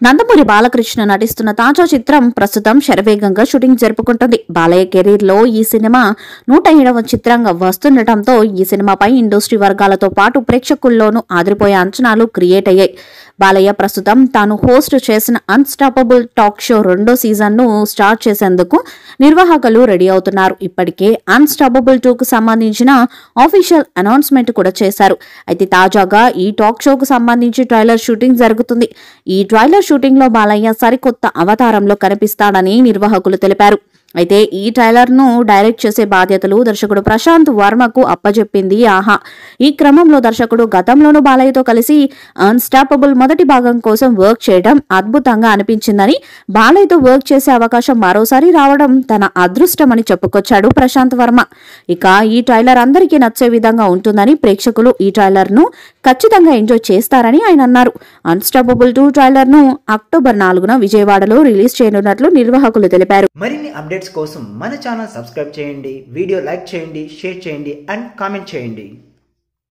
నందమూరి బాలకృష్ణ నటిస్తున్న తాజా చిత్రం ప్రస్తుతం శరవేగంగా షూటింగ్ జరుపుకుంటుంది బాలయ్య కెరీర్ లో ఈ సినిమా నూట ఏడవ చిత్రంగా వస్తుండటంతో ఈ సినిమాపై ఇండస్ట్రీ వర్గాలతో పాటు ప్రేక్షకుల్లోనూ ఆదిరిపోయే అంచనాలు క్రియేట్ అయ్యాయి బాలయ్య ప్రస్తుతం తాను హోస్ట్ చేసిన అన్స్టాపబుల్ టాక్ షో రెండో సీజన్ ను స్టార్ట్ చేసేందుకు నిర్వాహకులు రెడీ అవుతున్నారు ఇప్పటికే అన్స్టాపబుల్ టూ కు సంబంధించిన ఆఫీషియల్ అనౌన్స్మెంట్ కూడా చేశారు అయితే తాజాగా ఈ టాక్ షోకు సంబంధించి ట్రైలర్ షూటింగ్ జరుగుతుంది ఈ ట్రైలర్ షూటింగ్ లో బాలయ్య సరికొత్త అవతారంలో కనిపిస్తాడని నిర్వాహకులు తెలిపారు అయితే ఈ ట్రైలర్ ను డైరెక్ట్ చేసే బాధ్యతలు దర్శకుడు ప్రశాంత్ వర్మకు అప్పజెప్పింది ఆహా ఈ క్రమంలో దర్శకుడు గతంలోనూ బాలయ్యతో కలిసి అన్స్టాపబుల్ మొదటి భాగం కోసం వర్క్ చేయడం అద్భుతంగా అనిపించిందని బాలయ్యతో వర్క్ చేసే అవకాశం మరోసారి రావడం తన అదృష్టమని చెప్పుకొచ్చాడు ప్రశాంత్ వర్మ ఇక ఈ ట్రైలర్ అందరికీ నచ్చే విధంగా ఉంటుందని ప్రేక్షకులు ఈ ట్రైలర్ ను ఖచ్చితంగా ఎంజాయ్ చేస్తారని ఆయన అన్నారు అన్స్టాపబుల్ టూ ట్రైలర్ ను అక్టోబర్ నాలుగున విజయవాడలో రిలీజ్ చేయనున్నట్లు నిర్వాహకులు తెలిపారు మరిన్ని అప్డేట్స్ కోసం మన ఛానల్ సబ్స్క్రైబ్ చేయండి వీడియో లైక్ చేయండి షేర్ చేయండి అండ్ కామెంట్ చేయండి